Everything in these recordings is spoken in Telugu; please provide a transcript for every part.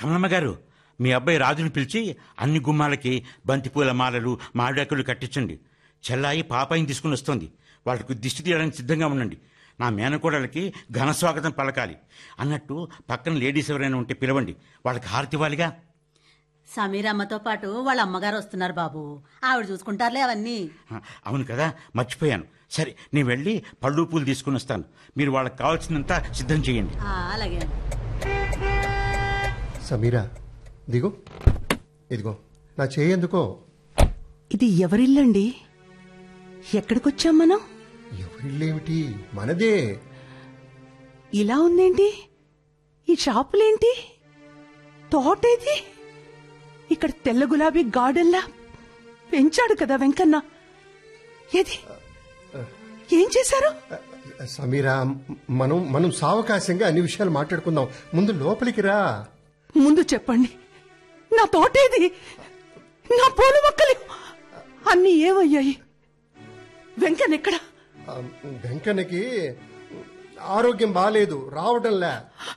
కమలమ్మ గారు మీ అబ్బాయి రాజుని పిలిచి అన్ని గుమ్మాలకి బంతిపూల మాలలు మామిడాకులు కట్టించండి చెల్లాయి పాపాయిని తీసుకుని వస్తుంది వాళ్ళకు దిష్టి తీయడానికి సిద్ధంగా ఉండండి నా మేనకోడలకి ఘన స్వాగతం పలకాలి అన్నట్టు పక్కన లేడీస్ ఎవరైనా ఉంటే పిలవండి వాళ్ళకి హారతి ఇవ్వాలిగా సమీరమ్మతో పాటు వాళ్ళ అమ్మగారు వస్తున్నారు బాబు ఆవిడ చూసుకుంటారులే అవన్నీ ఆ, అవును కదా మర్చిపోయాను సరే నేను వెళ్ళి పళ్ళు పూలు తీసుకుని వస్తాను మీరు వాళ్ళకి కావాల్సినంత సిద్ధం చేయండి ఆ, అలాగే సమీరా దిగు ఇదిగో నా చేయి ఎందుకో ఇది ఎవరిల్లండి ఎక్కడికొచ్చాం మనం ఎవరిల్లేమిటి మనదే ఇలా ఉందేంటి ఈ షాపులేంటి తోటేది ఇక్కడ తెల్ల గులాబీ గార్డెన్లా పెంచాడు కదా వెంకన్న ఏది ఏం చేశారు సమీరా మనం మనం సావకాశంగా అన్ని విషయాలు మాట్లాడుకుందాం ముందు లోపలికి రా ముందు చెప్పండి నా తోటేది నా పూల మొక్కలు అన్ని ఏమయ్యాయి వెంకన్న ఎక్కడ ఆ, వెంకన్నకి ఆరోగ్యం బాగాలేదు రావడంలే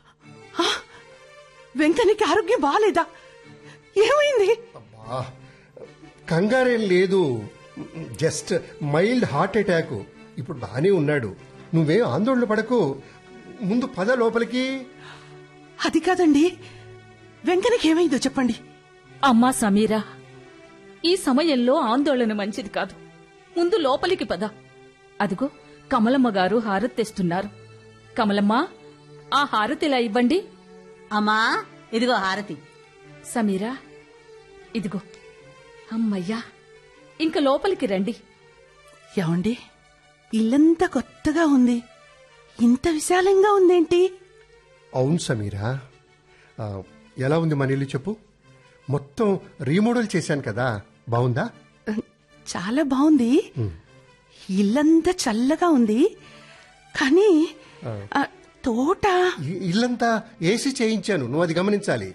వెంకన్నకి ఆరోగ్యం బాగాలేదా ఏమైంది అబ్బా కంగారేం లేదు జస్ట్ మైల్డ్ హార్ట్ అటాక్ ఇప్పుడు బానే ఉన్నాడు నువ్వేం ఆందోళన పడకు ముందు పద లోపలికి అది కాదండి వెంకన్నకి ఏమైందో చెప్పండి అమ్మా సమీరా ఈ సమయంలో ఆందోళన మంచిది కాదు ముందు లోపలికి పద అదిగో కమలమ్మ గారు హారతి తెస్తున్నారు కమలమ్మ ఆ హారతిలా ఇవ్వండి అమ్మా ఇదిగో హారతి సమీరా ఇదిగో అమ్మయ్యా ఇంక లోపలికి రండి ఏమండి ఇల్లంతా కొత్తగా ఉంది ఇంత విశాలంగా ఉందేంటి అవును సమీరా ఆ, ఎలా ఉంది మన ఇల్లు చెప్పు మొత్తం రీమోడల్ చేశాను కదా బాగుందా చాలా బాగుంది ఇల్లంతా చల్లగా ఉంది కానీ ఆ, తోట ఈ ఇల్లంతా ఏసీ చేయించాను నువ్వు అది గమనించాలి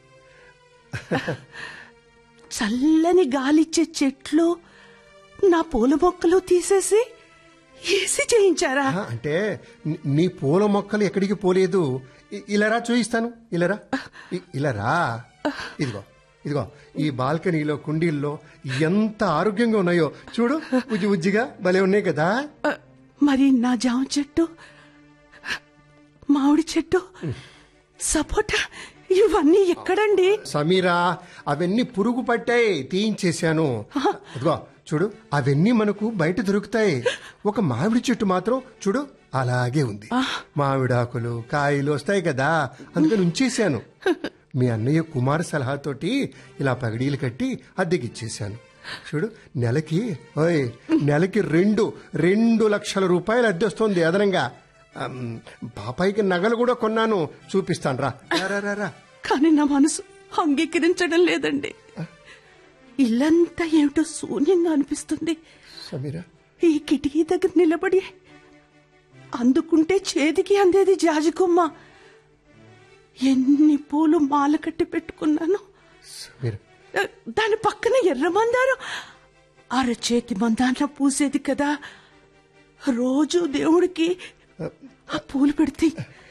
చల్లని గాలిచ్చే చెట్లు నా పూల మొక్కలు తీసేసి ఏసీ చేయించారా ఆ, అంటే నీ- నీ పూల మొక్కలు ఎక్కడికి పోలేదు ఇ- ఇలారా చూయిస్తాను ఇలారా ఇ- ఇలారా ఇదిగో ఇదిగో ఈ బాల్కనీలో కుండీల్లో ఎంత ఆరోగ్యంగా ఉన్నాయో చూడు ఉజ్జి ఉజ్జిగా భలే ఉన్నాయి కదా ఆ, మరి నా జామ చెట్టు మామిడి చెట్టు సపోటా ఇవన్నీ ఎక్కడండి సమీరా అవన్నీ పురుగు పట్టాయి తీయించేశాను అదిగో చూడు అవన్నీ మనకు బయట దొరుకుతాయి ఒక మామిడి చెట్టు మాత్రం చూడు అలాగే ఉంది మామిడాకులు కాయలు వస్తాయి కదా అందుకని ఉంచేశాను మీ అన్నయ్య కుమార్ సలహాతోటి ఇలా పగడీలు కట్టి అద్దెకిచ్చేశాను చూడు నెలకి ఓయ్ నెలకి రెండు రెండు లక్షల రూపాయలు అద్దె వస్తుంది అదనంగా అమ్, పాపాయికి నగలు కూడా కొన్నాను చూపిస్తాను రా రా, రా, రా, రా కానీ నా మనసు అంగీకరించడం లేదండి ఇల్లంతా ఏమిటో శూన్యంగా అనిపిస్తుంది సమీరా ఈ కిటికీ దగ్గర నిలబడి అందుకుంటే చేతికి అందేది జాజికొమ్మ ఎన్ని పూలు మాల కట్టి పెట్టుకున్నాను సమీరా ఆ, దాని పక్కన ఎర్ర మందారం అరచేతి మందాన పూసేది కదా రోజు దేవుడికి ఆ పూలు పెడితే